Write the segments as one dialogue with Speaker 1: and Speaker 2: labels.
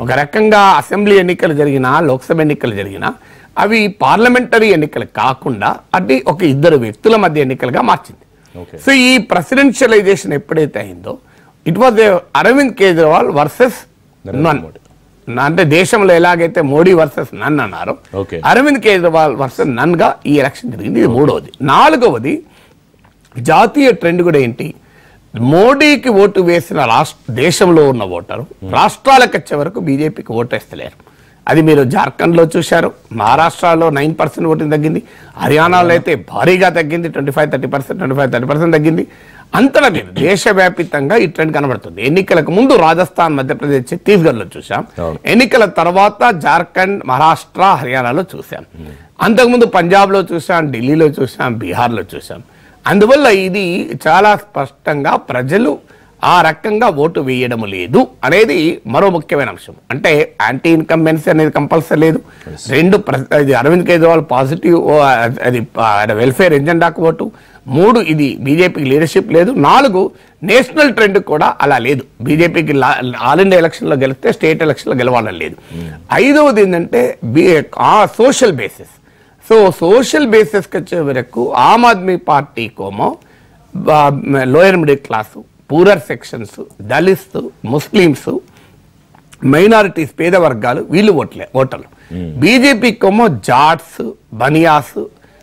Speaker 1: ఒక రకంగా అసెంబ్లీ ఎన్నికలు జరిగినా లోక్సభ ఎన్నికలు జరిగినా అవి పార్లమెంటరీ ఎన్నికలు కాకుండా అది ఒక ఇద్దరు వ్యక్తుల మధ్య ఎన్నికలుగా మార్చింది
Speaker 2: ఓకే
Speaker 1: సో ఈ ప్రెసిడెన్షియలైజేషన్ ఎప్పుడైతే అయిందో it was Arvind Kejriwal versus
Speaker 2: Narendra
Speaker 1: none
Speaker 2: Modi.
Speaker 1: అంటే దేశంలో ఎలాగైతే మోడీ వర్సెస్ నన్ అన్నారు
Speaker 2: okay.
Speaker 1: Arvind Kejriwal versus none గా ఈ ఎలక్షన్ జరిగింది ఇది మూడవది నాలుగవది జాతీయ ట్రెండ్ కూడా ఏంటి మోడీకి ఓటు వేసిన రాష్ట్ర దేశంలో ఉన్న ఓటరు రాష్ట్రాలకు వచ్చే వరకు బీజేపీకి ఓటు వేస్తలేరు అది మీరు జార్ఖండ్లో చూశారు మహారాష్ట్రలో నైన్ పర్సెంట్ ఓటింగ్ తగ్గింది హర్యానాలో అయితే భారీగా తగ్గింది twenty five thirty percent twenty five thirty percent తగ్గింది అంతటా లేదు దేశవ్యాపితంగా ఈ ట్రెండ్ కనబడుతుంది ఎన్నికలకు ముందు రాజస్థాన్ మధ్యప్రదేశ్ ఛత్తీస్గఢ్లో చూసాం
Speaker 2: అవును.
Speaker 1: ఎన్నికల తర్వాత జార్ఖండ్ మహారాష్ట్ర హర్యానాలో చూసాం అంతకుముందు పంజాబ్లో చూసాం ఢిల్లీలో చూసాం బీహార్లో చూసాం అందువల్ల ఇది చాలా స్పష్టంగా ప్రజలు ఆ రకంగా ఓటు వేయడం లేదు అనేది మరో ముఖ్యమైన అంశం అంటే యాంటీ ఇన్కంబెన్సీ అనేది కంపల్సరీ లేదు రెండు ప్ర- ఇది అరవింద్ కేజ్రీవాల్ పాజిటివ్ ఓ, అది వెల్ఫేర్ ఎజెండాకు ఓటు మూడు ఇది బీజేపీకి లీడర్షిప్ లేదు నాలుగు నేషనల్ ట్రెండ్ కూడా అలా లేదు బీజేపీకి ఆల్ ఇండియా ఎలక్షన్లో గెలిస్తే స్టేట్ ఎలక్షన్లో గెలవాలని లేదు ఐదవది ఏంటంటే B social basis so social బేసిస్కి వచ్చే వరకు ఆమ్ ఆద్మీ పార్టీకోమో lower middle class poorer sections Dalits Muslims minorities పేద వర్గాలు వీళ్ళు ఓట్లే ఓటర్లు బీజేపీకేమో జాట్స్ బనియాస్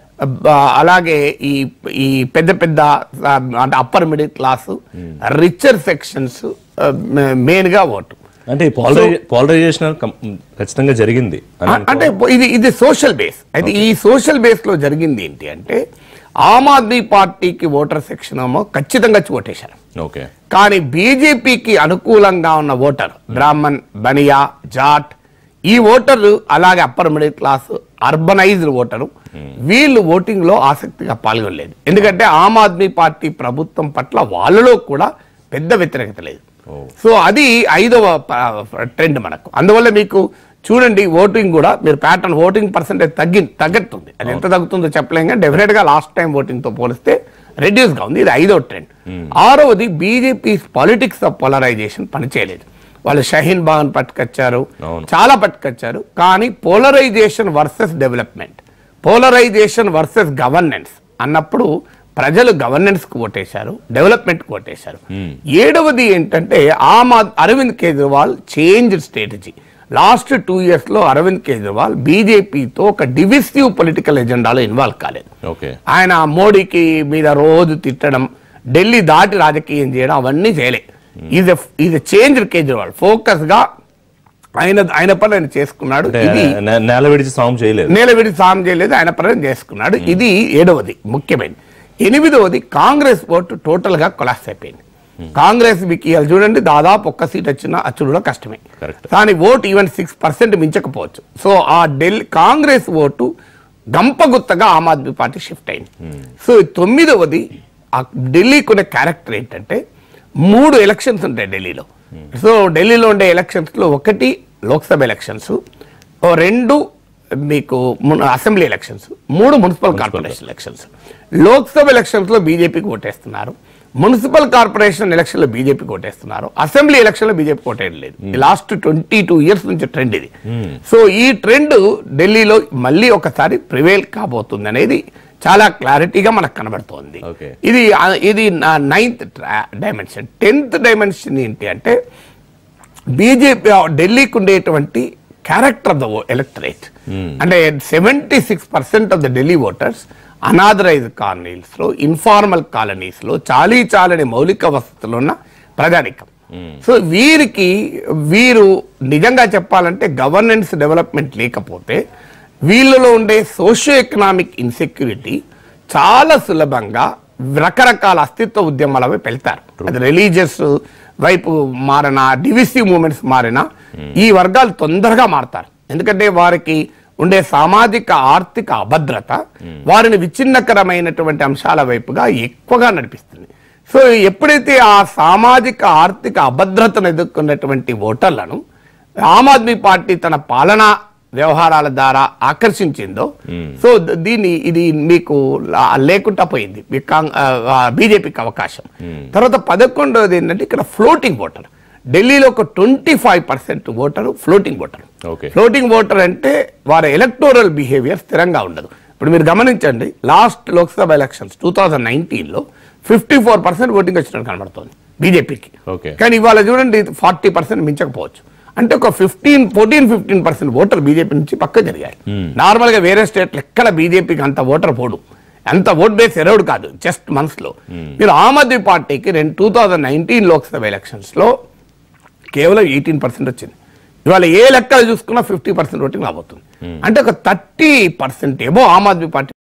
Speaker 1: బ- అలాగే ఈ ఈ పెద్ద పెద్ద ఆ, అంటే upper middle class richer sections మెయిన్గా ఓటు
Speaker 2: అంటే పాలరైజేషన్ ఖచ్చితంగా జరిగింది అని
Speaker 1: ఆ- అంటే ఇది ఇది సోషల్ బేస్ అయితే ఈ సోషల్ బేస్ లో జరిగింది ఏంటి అంటే ఆమ్ ఆద్మీ పార్టీకి ఓటర్ సెక్షన్ ఏమో ఖచ్చితంగా వచ్చి ఓటేశారు
Speaker 2: ఓకే
Speaker 1: కానీ బీజేపీకి అనుకూలంగా ఉన్న ఓటర్ బ్రాహ్మణ్ బనియా జాట్ ఈ ఓటర్లు అలాగే upper middle class urbanized voter వీళ్ళు ఓటింగ్ లో ఆసక్తిగా పాల్గొనలేదు ఎందుకంటే ఆమ్ ఆద్మీ పార్టీ ప్రభుత్వం పట్ల వాళ్ళలో కూడా పెద్ద వ్యతిరేకత లేదు
Speaker 2: ఓ.
Speaker 1: సో అది ఐదవ ట్రెండ్ మనకు అందువల్ల మీకు చూడండి ఓటింగ్ కూడా మీరు ప్యాటర్న్ ఓటింగ్ పర్సెంటేజ్ తగ్గి తగ్గట్టుంది అది ఎంత తగ్గుతుందో చెప్పలేం కానీ డెఫినెట్ గా లాస్ట్ టైం ఓటింగ్ తో పోలిస్తే రెడ్యూస్ గా ఉంది ఇది ఐదో ట్రెండ్ ఆరవది బీజేపీ పాలిటిక్స్ ఆఫ్ పోలరైజేషన్ పనిచేయలేదు వాళ్ళు షహీన్ బాగన్ పట్టుకొచ్చారు
Speaker 2: అవును.
Speaker 1: చాలా పట్టుకొచ్చారు కానీ polarization versus development polarization versus governance అన్నప్పుడు ప్రజలు గవర్నెన్స్ కు ఓటేశారు డెవలప్మెంట్ కు ఓటేశారు ఏడవది ఏంటంటే ఆమ్ ఆద్- Arvind Kejriwal change strategy last two years లో అరవింద్ కేజ్రీవాల్ బీజేపీతో ఒక డివిసివ్ పొలిటికల్ ఎజెండాలో ఇన్వాల్వ్ కాలేదు
Speaker 2: ఓకే
Speaker 1: ఆయన మోడీకి మీద రోజు తిట్టడం ఢిల్లీ దాటి రాజకీయం చేయడం అవన్నీ చేయలే is is change Kejriwal focus గా ఆయన ఆయన పని ఆయన చేసుకున్నాడు
Speaker 2: అంటే
Speaker 1: ఇది
Speaker 2: నే- నేల విడిచి సాము చేయలేదు
Speaker 1: నేల విడి సాయం చేయలేదు ఆయన పని చేసుకున్నాడు ఇది ఏడవది ముఖ్యమైనది ఎనిమిదవది కాంగ్రెస్ ఓటు టోటల్ గా కొలాస్ అయిపోయింది కాంగ్రెస్ మీకు ఇవాళ చూడండి దాదాపు ఒక్క సీట్ వచ్చినా అచ్చుడు కూడా కష్టమే
Speaker 2: Correct.
Speaker 1: కానీ ఓటు ఈవెన్ సిక్స్ పర్సెంట్ మించకపోవచ్చు సో ఆ ఢిల్లీ కాంగ్రెస్ ఓటు గంపగుత్తగా ఆమ్ ఆద్మీ పార్టీ షిఫ్ట్ అయింది సో ఈ తొమ్మిదవది ఆ ఢిల్లీకి ఉన్న క్యారెక్టర్ ఏంటంటే మూడు ఎలక్షన్స్ ఉంటాయి ఢిల్లీలో సో ఢిల్లీలో ఉండే ఎలక్షన్స్ లో ఒకటి లోక్సభ ఎలక్షన్స్ ఓ రెండు మీకు మున్- అసెంబ్లీ ఎలక్షన్స్ మూడు municipal corporation elections Lok Sabha elections లో బీజేపీకి ఓటేస్తున్నారు మున్సిపల్ కార్పొరేషన్ ఎలక్షన్ లో బీజేపీకి ఓటేస్తున్నారు అసెంబ్లీ ఎలక్షన్ లో బీజేపీ ఓటేయడం లేదు లాస్ట్ ట్వంటీ టూ ఇయర్స్ నుంచి ట్రెండ్ ఇది సో ఈ ట్రెండ్ ఢిల్లీలో మళ్ళీ ఒకసారి ప్రివేల్ కాబోతుంది అనేది చాలా క్లారిటీగా మనకు కనబడుతోంది
Speaker 2: Okay.
Speaker 1: ఇది ఆ, ఇది నైన్త్ డైమెన్షన్ టెన్త్ డైమెన్షన్ ఏంటి అంటే బీజేపీ ఢిల్లీకి ఉండేటువంటి క్యారెక్టర్ ఆఫ్ ద ఎలక్టరేట్ అంటే seventy six percent of the Delhi voters unauthorized colonies లో ఇన్ఫార్మల్ కాలనీస్ లో చాలీ చాలని మౌలిక వసతులు ఉన్న ప్రజానికం సో వీరికి వీరు నిజంగా చెప్పాలంటే గవర్నెన్స్ డెవలప్మెంట్ లేకపోతే వీళ్ళలో ఉండే సోషియో ఎకనామిక్ ఇన్సెక్యూరిటీ చాలా సులభంగా రకరకాల అస్తిత్వ ఉద్యమాల వైపు వెళ్తారు అది రిలీజియస్ వైపు మారిన డివిసివ్ మూమెంట్స్ మారినా ఈ వర్గాలు తొందరగా మారతారు ఎందుకంటే వారికి ఉండే సామాజిక ఆర్థిక అభద్రత వారిని విచ్ఛిన్నకరమైనటువంటి అంశాల వైపుగా ఎక్కువగా నడిపిస్తుంది సో ఎప్పుడైతే ఆ సామాజిక ఆర్థిక అభద్రతను ఎదుర్కొన్నటువంటి ఓటర్లను ఆమ్ ఆద్మీ పార్టీ తన పాలనా వ్యవహారాల ద్వారా ఆకర్షించిందో సో ద- దీన్ని ఇది మీకు లా- లేకుండా పోయింది మీ కాంగ్- ఆ, ఆ, బీజేపీకి అవకాశం తర్వాత పదకొండవది ఏంటంటే ఇక్కడ ఫ్లోటింగ్ ఓటర్ ఢిల్లీలో ఒక twenty five percent voter floating voter
Speaker 2: okay
Speaker 1: floating voter అంటే వారి ఎలక్టోరల్ బిహేవియర్ స్థిరంగా ఉండదు ఇప్పుడు మీరు గమనించండి last Lok Sabha elections two thousand నైన్టీన్లో ఫిఫ్టీ ఫోర్ పర్సెంట్ ఓటింగ్ వచ్చినట్టు కనబడుతోంది బీజేపీకి
Speaker 2: ఓకే
Speaker 1: కానీ ఇవాళ చూడండి ఫార్టీ పర్సెంట్ మించకపోవచ్చు అంటే ఒక fifteen fourteen fifteen percent voter BJP నుంచి పక్క జరిగారు నార్మల్ గా వేరే స్టేట్లు ఎక్కడ బీజేపీకి అంత ఓటర్ పోడు అంత ఓట్ బేస్ ఎరౌడ్ కాదు జస్ట్ మంత్స్ లో మీరు ఆమ్ ఆద్మీ పార్టీకి రెండు two thousand nineteen Lok Sabha elections లో కేవలం ఎయిటీన్ పర్సెంట్ వచ్చింది ఇవాళ ఏ లెక్కలు చూసుకున్నా ఫిఫ్టీ పర్సెంట్ ఓటింగ్ రాబోతుంది అంటే ఒక థర్టీ పర్సెంట్ ఏమో ఆమ్ ఆద్మీ పార్టీ